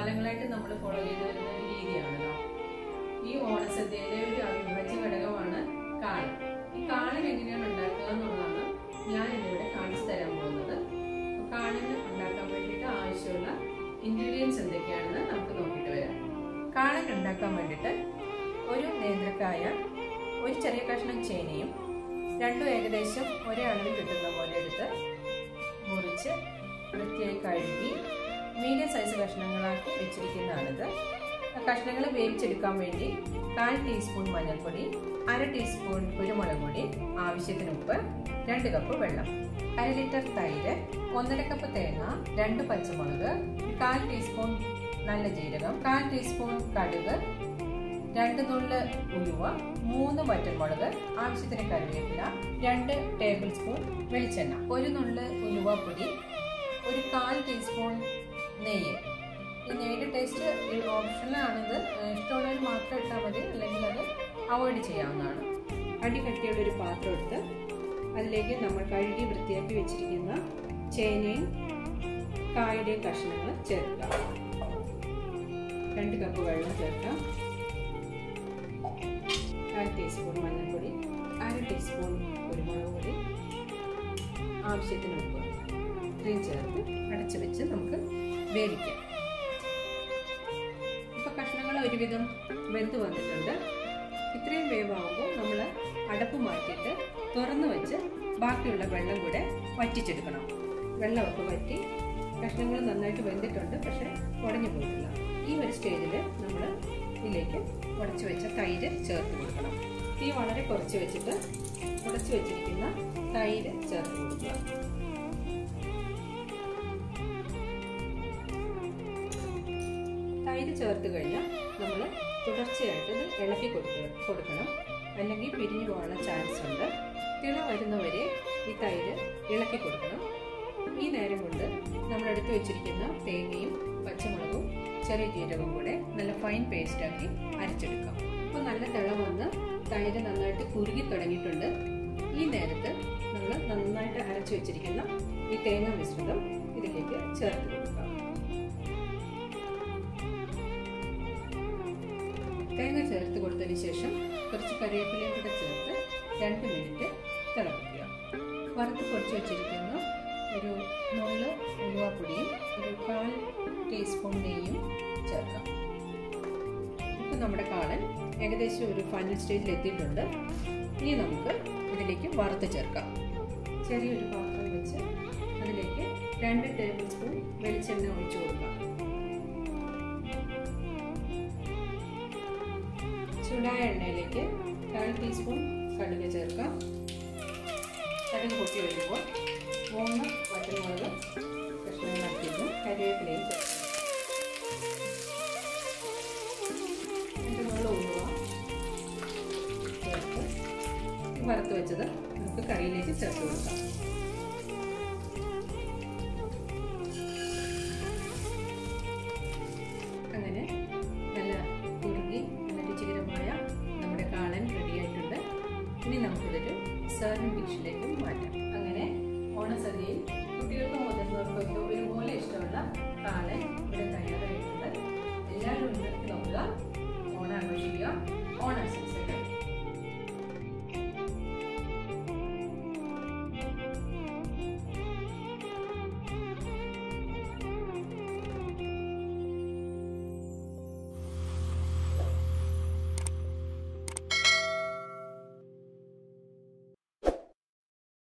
കാലങ്ങളായിട്ട് നമ്മൾ ഫോളോ ചെയ്തു വരുന്ന ഒരു രീതിയാണല്ലോ ഈ ഓണസദ്യയിലെ ഒരു അവിഭാജ്യ ഘടകമാണ് കാളൻ ഈ കാളൻ എങ്ങനെയാണ് ഉണ്ടാക്കുക എന്നുള്ളതാണ് ഞാൻ ഇന്നിവിടെ കാണിച്ചു തരാൻ പോകുന്നത് അപ്പോൾ കാളന് ഉണ്ടാക്കാൻ വേണ്ടിയിട്ട് ആവശ്യമുള്ള ഇൻഗ്രീഡിയൻസ് എന്തൊക്കെയാണെന്ന് നമുക്ക് നോക്കിയിട്ട് വരാം കാളൻ ഉണ്ടാക്കാൻ വേണ്ടിയിട്ട് ഒരു നേന്ത്രക്കായ ഒരു ചെറിയ കഷ്ണം ചേനയും രണ്ടും ഏകദേശം ഒരേ അളവിൽ കിട്ടുന്ന പോലെ എടുത്ത് മുറിച്ച് വൃത്തിയായി കഴുകി മീഡിയം സൈസ് കഷ്ണങ്ങളാക്കി വെച്ചിരിക്കുന്നതാണിത് കഷ്ണങ്ങൾ വേവിച്ചെടുക്കാൻ വേണ്ടി കാൽ ടീസ്പൂൺ മഞ്ഞൾപ്പൊടി അര ടീസ്പൂൺ കുരുമുളക് പൊടി ആവശ്യത്തിന് ഉപ്പ് രണ്ട് കപ്പ് വെള്ളം അര ലിറ്റർ തൈര് ഒന്നര കപ്പ് തേങ്ങ രണ്ട് പച്ചമുളക് കാൽ ടീസ്പൂൺ നല്ല ജീരകം കാൽ ടീസ്പൂൺ കടുക് രണ്ട് നുള്ള് ഉലുവ മൂന്ന് വറ്റൽമുളക് ആവശ്യത്തിന് കറിവേപ്പില രണ്ട് ടേബിൾ സ്പൂൺ വെളിച്ചെണ്ണ ഒരു നുള്ള് ഉലുവപ്പൊടി ഒരു കാൽ ടീസ്പൂൺ നെയ്യ് ഈ നെയ്യുടെ ടേസ്റ്റ് ഓപ്ഷനിലാണിത് ഇഷ്ടമുള്ളവർ മാത്രം ഇട്ടാൽ മതി അല്ലെങ്കിൽ അത് അവോയ്ഡ് ചെയ്യാവുന്നതാണ് അടി കട്ടിയുള്ള ഒരു പാത്രം എടുത്ത് അതിലേക്ക് നമ്മൾ കഴുകി വൃത്തിയാക്കി വെച്ചിരിക്കുന്ന ചേനയും കായുടെയും കഷ്ണങ്ങൾ ചേർക്കാം രണ്ട് കപ്പ് വെള്ളം ചേർക്കാം കാൽ ടീസ്പൂൺ മഞ്ഞൾപ്പൊടി അര ടീസ്പൂൺ കുരുമുളക് പൊടി ആവശ്യത്തിന് ഉപ്പ് ഇത്രയും ചേർത്ത് അടച്ചു വെച്ച് നമുക്ക് വേവിക്കാം ഇപ്പം കഷ്ണങ്ങൾ ഒരുവിധം വെന്ത് വന്നിട്ടുണ്ട് ഇത്രയും വേവാകുമ്പോൾ നമ്മൾ അടപ്പ് മാറ്റിയിട്ട് തുറന്ന് വെച്ച് ബാക്കിയുള്ള വെള്ളം കൂടെ വറ്റിച്ചെടുക്കണം വെള്ളമൊക്കെ വറ്റി കഷ്ണങ്ങൾ നന്നായിട്ട് വെന്തിട്ടുണ്ട് പക്ഷേ ഉടഞ്ഞു പോയിട്ടില്ല ഈ ഒരു സ്റ്റേജിൽ നമ്മൾ ഇതിലേക്ക് ഉടച്ചു വെച്ച തൈര് ചേർത്ത് കൊടുക്കണം തീ വളരെ കുറച്ച് വെച്ചിട്ട് ഉടച്ചു വെച്ചിരിക്കുന്ന തൈര് ചേർത്ത് കൊടുക്കുക തൈര് ചേർത്ത് കഴിഞ്ഞാൽ നമ്മൾ തുടർച്ചയായിട്ട് ഇത് ഇളക്കി കൊടുക്കുക കൊടുക്കണം അല്ലെങ്കിൽ പിരിഞ്ഞു പോകാനുള്ള ചാൻസ് ഉണ്ട് തിള വരുന്നവരെ ഈ തൈര് ഇളക്കി കൊടുക്കണം ഈ നേരം കൊണ്ട് നമ്മൾ എടുത്തു വെച്ചിരിക്കുന്ന തേങ്ങയും പച്ചമുളകും ചെറിയ ജീരകവും കൂടെ നല്ല ഫൈൻ പേസ്റ്റാക്കി അരച്ചെടുക്കാം അപ്പോൾ നല്ല തിള വന്ന് തൈര് നന്നായിട്ട് കുറുകി തുടങ്ങിയിട്ടുണ്ട് ഈ നേരത്ത് നമ്മൾ നന്നായിട്ട് അരച്ചു വെച്ചിരിക്കുന്ന ഈ തേങ്ങ മിശ്രിതം ഇതിലേക്ക് ചേർത്ത് കൊടുക്കാം തേങ്ങ ചേർത്ത് കൊടുത്തതിന് ശേഷം കുറച്ച് കറിവേപ്പിലയും കൂടെ ചേർത്ത് രണ്ട് മിനിറ്റ് തിളപ്പിക്കുക വറുത്ത് പൊടിച്ച് വെച്ചിരിക്കുന്ന ഒരു നുള്ള് ഉലുവാപ്പൊടിയും ഒരു കാൽ ടീസ്പൂൺ നെയ്യും ചേർക്കാം ഇപ്പം നമ്മുടെ കാളൻ ഏകദേശം ഒരു ഫൈനൽ സ്റ്റേജിൽ എത്തിയിട്ടുണ്ട് ഇനി നമുക്ക് ഇതിലേക്ക് വറുത്ത് ചേർക്കാം ചെറിയൊരു പാത്രം വെച്ച് അതിലേക്ക് രണ്ട് ടേബിൾ സ്പൂൺ വെളിച്ചെണ്ണ ഒഴിച്ചു കൊടുക്കാം ചൂടായ എണ്ണയിലേക്ക് കാൽ ടീസ്പൂൺ കടുക് ചേർക്കാം കടുക് പൊട്ടി വരുമ്പോൾ മൂന്ന് വറ്റൽമുളക് കഷ്ണങ്ങളാക്കിയതും കരിവേപ്പിലയും ചേർക്കാം രണ്ട് നുള്ള ഉലുവ ചേർത്ത് വറുത്ത് വെച്ചത് നമുക്ക് കറിയിലേക്ക് ചേർത്ത് കൊടുക്കാം അങ്ങനെ നല്ല കുറുകി നല്ല രുചികരമായ നമ്മുടെ കാളൻ റെഡി ആയിട്ടുണ്ട് ഇനി നമുക്കിതൊരു സെർവിംഗ് ഡിഷിലേക്ക് മാറ്റാം